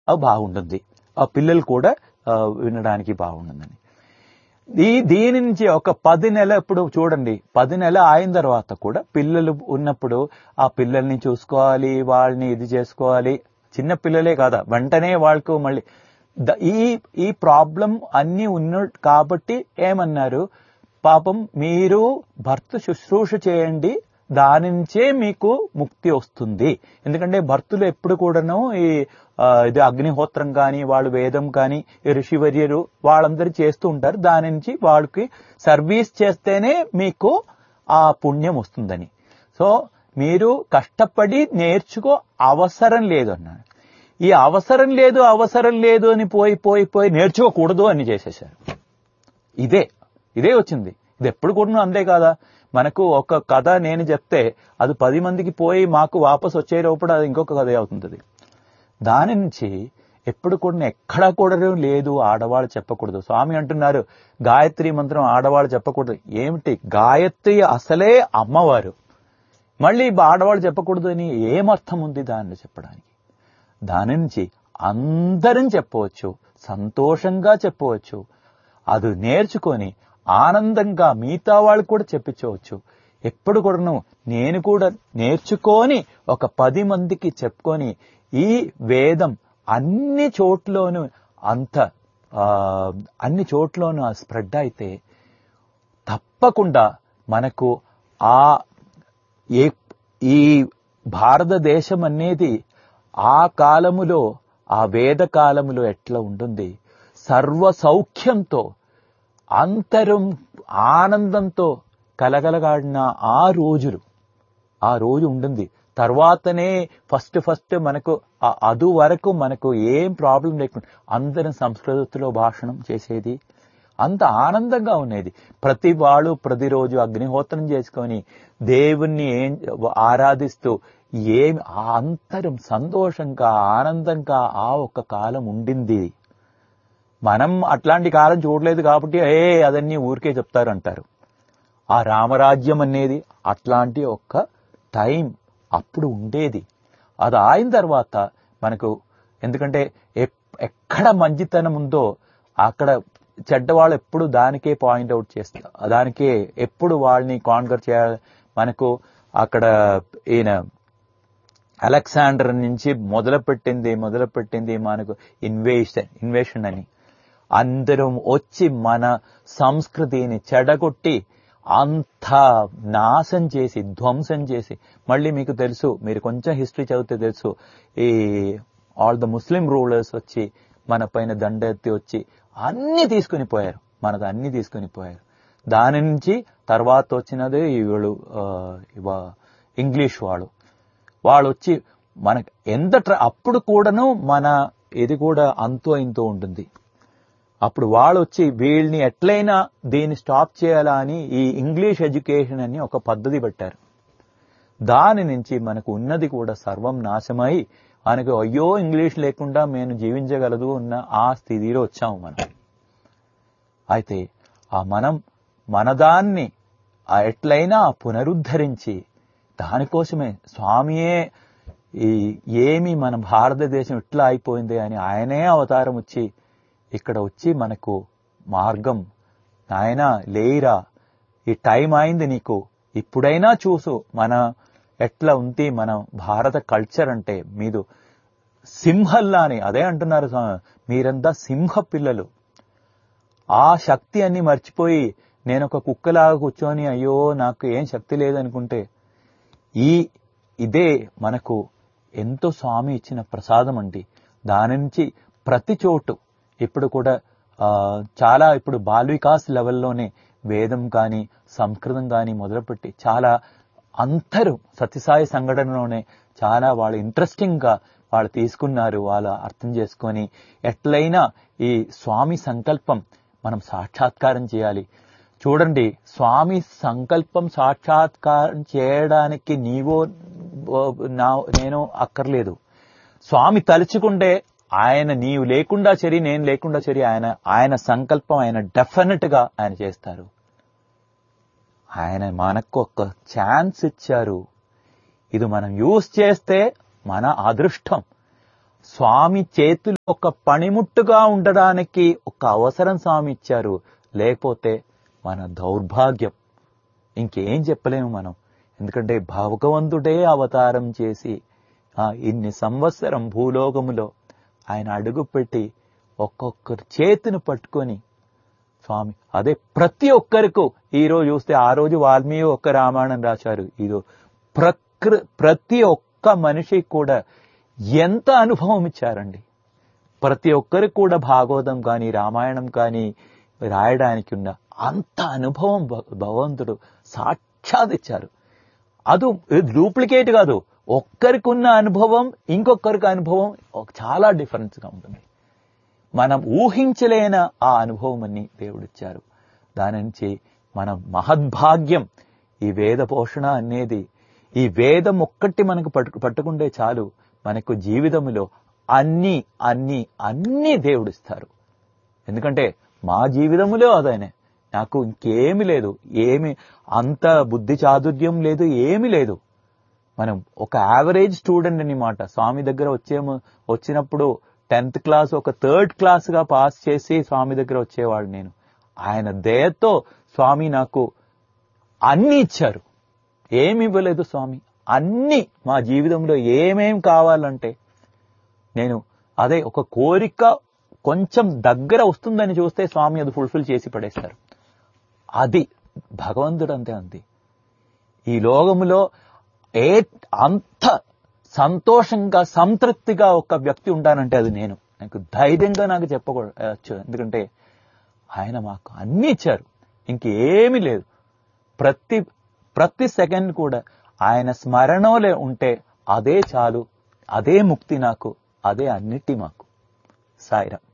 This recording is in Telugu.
అవి బాగుంటుంది ఆ పిల్లలు కూడా ఆ, వినడానికి బాగుంటుందని ఈ దీని నుంచి ఒక పది నెల ఇప్పుడు చూడండి పది నెల అయిన తర్వాత కూడా పిల్లలు ఉన్నప్పుడు ఆ పిల్లల్ని చూసుకోవాలి వాళ్ళని ఇది చేసుకోవాలి చిన్న పిల్లలే కాదా వెంటనే వాళ్ళకు మళ్ళీ ద- ఈ ఈ ప్రాబ్లం అన్ని ఉన్న కాబట్టి ఏమన్నారు పాపం మీరు భర్త శుశ్రూష చేయండి దాని నుంచే మీకు ముక్తి వస్తుంది ఎందుకంటే భర్తలు ఎప్పుడు కూడాను ఈ ఆ, ఇది అగ్నిహోత్రం కానీ వాళ్ళు వేదం కానీ ఈ ఋషివర్యరు వాళ్ళందరూ చేస్తూ ఉంటారు దాని నుంచి వాళ్ళకి సర్వీస్ చేస్తేనే మీకు ఆ పుణ్యం వస్తుందని సో మీరు కష్టపడి నేర్చుకో అవసరం లేదు అన్నాడు ఈ అవసరం లేదు అవసరం లేదు అని పోయి పోయి పోయి నేర్చుకోకూడదు అని చేసేశారు ఇదే ఇదే వచ్చింది ఇది ఎప్పుడు కూడా అంతే కాదా మనకు ఒక కథ నేను చెప్తే అది పది మందికి పోయి మాకు వాపస్ వచ్చే లోపల అది ఇంకొక కథ అవుతుంది దాని నుంచి ఎప్పుడు కూడా ఎక్కడా కూడా లేదు ఆడవాళ్ళు చెప్పకూడదు స్వామి అంటున్నారు గాయత్రి మంత్రం ఆడవాళ్ళు చెప్పకూడదు ఏమిటి గాయత్రి అసలే అమ్మవారు మళ్ళీ ఆడవాళ్ళు చెప్పకూడదు అని ఏమర్థం ఉంది దాన్ని చెప్పడానికి దాని నుంచి అందరం చెప్పవచ్చు సంతోషంగా చెప్పవచ్చు అది నేర్చుకొని ఆనందంగా మిగతా వాళ్ళు కూడా చెప్పించవచ్చు ఎప్పుడు కూడాను నేను కూడా నేర్చుకొని ఒక పది మందికి చెప్పుకొని ఈ వేదం అన్ని చోట్లోనూ అంత ఆ, అన్ని చోట్లోనూ స్ప్రెడ్ అయితే తప్పకుండా మనకు ఆ ఏ ఈ భారతదేశం అనేది ఆ కాలములో ఆ వేద కాలములో ఎట్లా ఉంటుంది సర్వ సౌఖ్యంతో అంతరం ఆనందంతో కలగలగాడిన ఆ రోజులు ఆ రోజు ఉంటుంది తర్వాతనే ఫస్ట్ ఫస్ట్ మనకు ఆ అదు వరకు మనకు ఏం ప్రాబ్లం లేకుండా అందరం సంస్కృతిలో భాషణం చేసేది అంత ఆనందంగా ఉండేది ప్రతి వాళ్ళు ప్రతిరోజు అగ్నిహోత్రం చేసుకొని దేవుణ్ణి ఏం ఆరాధిస్తూ ఏం ఆ అంతరం సంతోషంగా ఆనందంగా ఆ ఒక్క కాలం ఉండింది మనం అట్లాంటి కాలం చూడలేదు కాబట్టి ఏ అదన్నీ ఊరికే చెప్తారు అంటారు ఆ రామరాజ్యం అనేది అట్లాంటి ఒక్క టైం అప్పుడు ఉండేది అది అయిన తర్వాత మనకు ఎందుకంటే ఎప్- ఎక్కడ మంచితనం ఉందో అక్కడ చెడ్డవాళ్ళు ఎప్పుడు దానికే పాయింట్ అవుట్ చేస్తారు దానికే ఎప్పుడు వాళ్ళని కాన్కర్ చేయాలి మనకు అక్కడ ఈయన అలెగ్జాండర్ నుంచి మొదలుపెట్టింది మొదలుపెట్టింది మనకు ఇన్వేషన్ ఇన్వేషన్ అని అందరం వచ్చి మన సంస్కృతిని చెడగొట్టి అంత నాశం చేసి ధ్వంసం చేసి మళ్ళీ మీకు తెలుసు మీరు కొంచెం హిస్టరీ చదివితే తెలుసు ఈ ఆల్ ద ముస్లిం రూలర్స్ వచ్చి మన పైన దండెత్తి వచ్చి అన్ని తీసుకుని పోయారు మనది అన్ని తీసుకుని పోయారు దాని నుంచి తర్వాత వచ్చినది వీళ్ళు ఆ, ఇవ- ఇంగ్లీష్ వాళ్ళు వాళ్ళు వచ్చి మనకి ఎంత ట్ర- అప్పుడు కూడాను మన ఇది కూడా అంతో ఇంతో ఉంటుంది అప్పుడు వాళ్ళు వచ్చి వీళ్ళని ఎట్లయినా దీన్ని స్టాప్ చేయాలా అని ఈ ఇంగ్లీష్ ఎడ్యుకేషన్ అని ఒక పద్ధతి పెట్టారు దాని నుంచి మనకు ఉన్నది కూడా సర్వం నాశమై మనకు అయ్యో ఇంగ్లీష్ లేకుండా మేము జీవించగలదు ఉన్న ఆ స్థితిలో వచ్చాము మనం అయితే ఆ మనం మనదాన్ని ఆ ఎట్లయినా పునరుద్ధరించి దానికోసమే స్వామియే ఈ ఏమి మన భారతదేశం ఇట్లా అయిపోయింది అని ఆయనే అవతారం వచ్చి ఇక్కడ వచ్చి మనకు మార్గం నాయన లేయిరా ఈ టైం అయింది నీకు ఇప్పుడైనా చూసు మన ఎట్లా ఉంది మన భారత కల్చర్ అంటే మీరు సింహల్లాని అదే అంటున్నారు స్వామి మీరంతా సింహ పిల్లలు ఆ శక్తి అన్ని మర్చిపోయి నేను ఒక కుక్కలాగా కూర్చొని అయ్యో నాకు ఏం శక్తి లేదనుకుంటే ఈ ఇదే మనకు ఎంతో స్వామి ఇచ్చిన ప్రసాదం అండి దాని నుంచి ప్రతి చోటు ఇప్పుడు కూడా ఆ, చాలా ఇప్పుడు బాల్ వికాస్ లెవెల్లోనే వేదం కానీ సంస్కృతం కానీ మొదలుపెట్టి చాలా అందరూ సత్యసాయి సంఘటనలోనే చాలా వాళ్ళు ఇంట్రెస్టింగ్ గా వాళ్ళు తీసుకున్నారు వాళ్ళు అర్థం చేసుకొని ఎట్లయినా ఈ స్వామి సంకల్పం మనం సాక్షాత్కారం చేయాలి చూడండి స్వామి సంకల్పం సాక్షాత్కారం చేయడానికి నీవో ఓ, నా నేను అక్కర్లేదు స్వామి తలుచుకుంటే ఆయన నీవు లేకుండా సరి నేను లేకుండా సరి ఆయన ఆయన సంకల్పం ఆయన డెఫినెట్ గా ఆయన చేస్తారు ఆయన మనకు ఒక ఛాన్స్ ఇచ్చారు ఇది మనం యూజ్ చేస్తే మన అదృష్టం స్వామి చేతులు ఒక పనిముట్టుగా ఉండడానికి ఒక అవసరం స్వామి ఇచ్చారు లేకపోతే మన దౌర్భాగ్యం ఇంకేం చెప్పలేము మనం ఎందుకంటే భగవంతుడే అవతారం చేసి ఆ ఇన్ని సంవత్సరం భూలోకములో ఆయన అడుగుపెట్టి ఒక్కొక్కరి చేతిని పట్టుకొని స్వామి అదే ప్రతి ఒక్కరికి ఈ రోజు చూస్తే ఆ రోజు వాల్మీకి ఒక్క రామాయణం రాశారు ఇదో ప్రకృ ప్రతి ఒక్క మనిషికి కూడా ఎంత అనుభవం ఇచ్చారండి ప్రతి ఒక్కరికి కూడా భాగవతం కానీ రామాయణం కానీ రాయడానికి ఉన్న అంత అనుభవం భ- భగవంతుడు సాక్షాత్ ఇచ్చారు అది డూప్లికేట్ కాదు ఒక్కరికి ఉన్న అనుభవం ఇంకొకరికి అనుభవం ఒక- చాలా డిఫరెన్స్ గా ఉంటుంది మనం ఊహించలేన ఆ అనుభవం అని దేవుడిచ్చారు దాని నుంచి మనం మహద్భాగ్యం ఈ వేద పోషణ అనేది ఈ వేదం ఒక్కటి మనకు పట్టు పట్టుకుంటే చాలు మనకు జీవితంలో అన్ని అన్ని అన్ని దేవుడిస్తారు ఎందుకంటే మా జీవితంలో అదనే నాకు ఇంకేమి లేదు ఏమి అంత బుద్ధి చాతుర్యం లేదు ఏమి లేదు మనం ఒక యావరేజ్ స్టూడెంట్ అనమాట స్వామి దగ్గర వచ్చేమో వచ్చినప్పుడు టెన్త్ క్లాస్ ఒక థర్డ్ క్లాస్ గా పాస్ చేసి స్వామి దగ్గర వచ్చేవాడు నేను ఆయన దయతో స్వామి నాకు అన్ని ఇచ్చారు ఏమి ఇవ్వలేదు స్వామి అన్ని మా జీవితంలో ఏమేం కావాలంటే నేను అదే ఒక కోరిక కొంచెం దగ్గర వస్తుందని చూస్తే స్వామి అది ఫుల్ఫిల్ చేసి పడేస్తారు అది భగవంతుడు అంతే అంతే ఈ లోకములో ఏ అంత సంతోషంగా సంతృప్తిగా ఒక వ్యక్తి ఉంటానంటే అది నేను నాకు ధైర్యంగా నాకు చెప్పకూడదు ఎందుకంటే ఆయన మాకు అన్ని ఇచ్చారు ఇంకేమీ లేదు ప్రతి ప్రతి సెకండ్ కూడా ఆయన స్మరణలో ఉంటే అదే చాలు అదే ముక్తి నాకు అదే అన్నిటి మాకు సాయిరా